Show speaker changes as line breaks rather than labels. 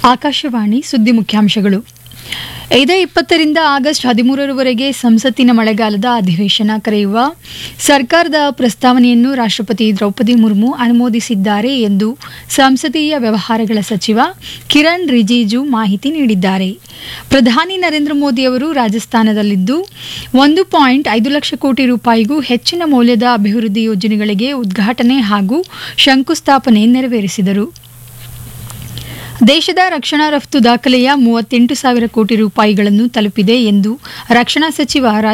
ಆಕಾಶವಾಣಿ ಸುದ್ದಿ ಮುಖ್ಯಾಂಶಗಳು ಇದೇ ಇಪ್ಪತ್ತರಿಂದ ಆಗಸ್ಟ್ ಹದಿಮೂರರವರೆಗೆ ಸಂಸತ್ತಿನ ಮಳೆಗಾಲದ ಅಧಿವೇಶನ ಕರೆಯುವ ಸರ್ಕಾರದ ಪ್ರಸ್ತಾವನೆಯನ್ನು ರಾಷ್ಟ್ರಪತಿ ದ್ರೌಪದಿ ಮುರ್ಮು ಅನುಮೋದಿಸಿದ್ದಾರೆ ಎಂದು ಸಂಸದೀಯ ವ್ಯವಹಾರಗಳ ಸಚಿವ ಕಿರಣ್ ರಿಜಿಜು ಮಾಹಿತಿ ನೀಡಿದ್ದಾರೆ ಪ್ರಧಾನಿ ನರೇಂದ್ರ ಮೋದಿ ಅವರು ರಾಜಸ್ಥಾನದಲ್ಲಿದ್ದು ಒಂದು ಪಾಯಿಂಟ್ ಐದು ಲಕ್ಷ ಕೋಟಿ ರೂಪಾಯಿಗೂ ಹೆಚ್ಚಿನ ಮೌಲ್ಯದ ಅಭಿವೃದ್ಧಿ ಯೋಜನೆಗಳಿಗೆ ಉದ್ಘಾಟನೆ ಹಾಗೂ ಶಂಕುಸ್ಥಾಪನೆ ನೆರವೇರಿಸಿದರು ದೇಶದ ರಕ್ಷಣಾ ರಫ್ತು ದಾಖಲೆಯ ಮೂವತ್ತೆಂಟು ಸಾವಿರ ಕೋಟಿ ರೂಪಾಯಿಗಳನ್ನು ತಲುಪಿದೆ ಎಂದು ರಕ್ಷಣಾ ಸಚಿವ